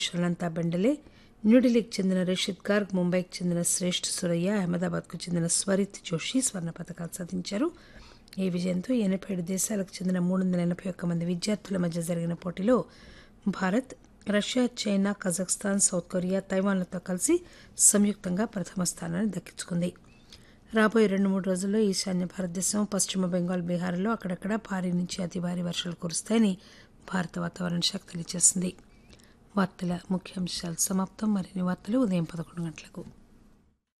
షలంతా బెండలే న్యూఢిల్లీకి చెందిన రిషిద్ గార్గ్ ముంబైకి చెందిన శ్రేష్ఠ సురయ్య అహ్మదాబాద్కు చెందిన స్వరిత్ జోషి స్వర్ణ పథకాలు సాధించారు ఈ విజయంతో ఎనభై ఏడు దేశాలకు చెందిన మూడు వందల ఎనభై ఒక్క మంది విద్యార్థుల మధ్య జరిగిన పోటీలో Bharat Russia China Kazakhstan South Korea తైవాన్లతో కలిసి సంయుక్తంగా ప్రథమ స్థానాన్ని దక్కించుకుంది రాబోయే రెండు మూడు రోజుల్లో ఈశాన్య భారతదేశం పశ్చిమ బెంగాల్ బీహార్లో అక్కడక్కడ భారీ నుంచి అతి భారీ వర్షాలు కురుస్తాయని భారత వాతావరణ శాఖ తెలియజేసింది వార్తల ముఖ్యాంశాలు సమాప్తం మరిన్ని వార్తలు ఉదయం పదకొండు గంటలకు